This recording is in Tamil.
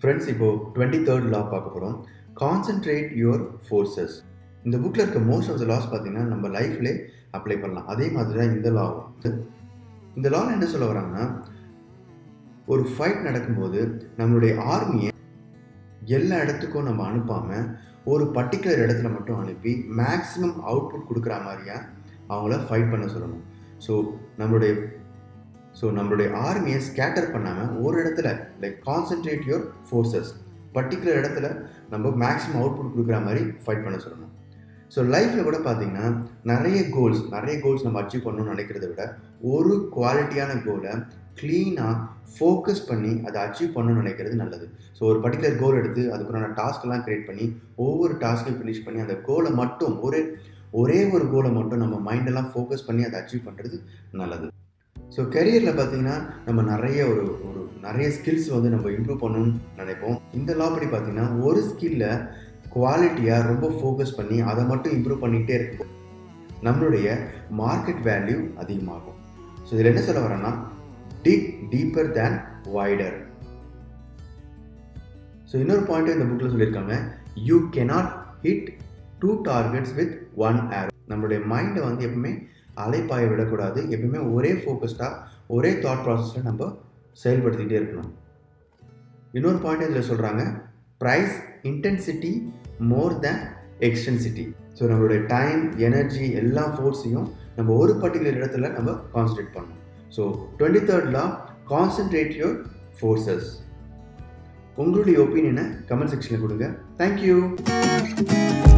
ஃப்ரெண்ட்ஸ் இப்போது டுவெண்ட்டி தேர்ட் லா பார்க்க போகிறோம் கான்சென்ட்ரேட் யுவர் ஃபோர்ஸஸ் இந்த புக்கில் இருக்க மோஸ்ட் ஆஃப் த லாஸ் பார்த்தீங்கன்னா நம்ம லைஃப்லே அப்ளை பண்ணலாம் அதே மாதிரி தான் இந்த லாவும் இந்த லாவில் என்ன சொல்ல வராங்கன்னா ஒரு ஃபைட் நடக்கும்போது நம்மளுடைய ஆர்மியை எல்லா இடத்துக்கும் நம்ம அனுப்பாமல் ஒரு பர்டிகுலர் இடத்துல மட்டும் அனுப்பி மேக்ஸிமம் அவுட்புட் கொடுக்குற மாதிரியா அவங்கள ஃபைட் பண்ண சொல்லணும் ஸோ நம்மளுடைய ஸோ நம்மளுடைய ஆர்மியை ஸ்கேட்டர் பண்ணாமல் ஒரு இடத்துல like concentrate your forces particular இடத்துல நம்ம மேக்ஸிமம் அவுட்புட் கொடுக்குற மாதிரி ஃபைட் பண்ண சொல்லணும் ஸோ லைஃப்பில் கூட பார்த்தீங்கன்னா நிறைய கோல்ஸ் நிறைய கோல்ஸ் நம்ம அச்சீவ் பண்ணணும்னு நினைக்கிறத விட ஒரு குவாலிட்டியான கோலை க்ளீனாக ஃபோக்கஸ் பண்ணி அதை அச்சீவ் பண்ணணும்னு நினைக்கிறது நல்லது ஸோ ஒரு பர்டிகுலர் கோல் எடுத்து அதுக்குறான டாஸ்க்கெல்லாம் க்ரியேட் பண்ணி ஒவ்வொரு டாஸ்க்கையும் ஃபினிஷ் பண்ணி அந்த கோலை மட்டும் ஒரே ஒரே ஒரு கோலை மட்டும் நம்ம மைண்டெல்லாம் ஃபோக்கஸ் பண்ணி அதை அச்சீவ் பண்ணுறது நல்லது ஸோ கெரியரில் பார்த்தீங்கன்னா நம்ம நிறைய ஒரு ஒரு நிறைய ஸ்கில்ஸ் வந்து நம்ம இம்ப்ரூவ் பண்ணணும்னு நினைப்போம் இந்த லா படி பார்த்தீங்கன்னா ஒரு ஸ்கில்ல குவாலிட்டியாக ரொம்ப ஃபோக்கஸ் பண்ணி அதை மட்டும் இம்ப்ரூவ் பண்ணிகிட்டே இருக்கும் நம்மளுடைய மார்க்கெட் வேல்யூ அதிகமாகும் ஸோ இதில் என்ன சொல்ல வரேன்னா dig deeper than wider so இன்னொரு பாயிண்ட் இந்த புக்கில் சொல்லியிருக்காங்க you cannot hit two targets with one arrow நம்மளுடைய மைண்டை வந்து எப்பவுமே அலைப்பாய விடக்கூடாது எப்பவுமே ஒரே ஃபோக்கஸ்டாக ஒரே தாட் ப்ராசஸில் நம்ம செயல்படுத்திகிட்டே இருக்கணும் இன்னொரு பாயிண்ட் இதில் சொல்கிறாங்க prize intensity more than extensity so நம்மளுடைய டைம் எனர்ஜி எல்லா ஃபோர்ஸையும் நம்ம ஒரு பர்டிகுலர் இடத்துல நம்ம கான்சன்ட்ரேட் பண்ணணும் ஸோ டுவெண்ட்டி தேர்ட்ல கான்சன்ட்ரேட் யுவர் ஃபோர்ஸஸ் உங்களுடைய ஒப்பீனியனை கமெண்ட் செக்ஷனில் கொடுங்க தேங்க்யூ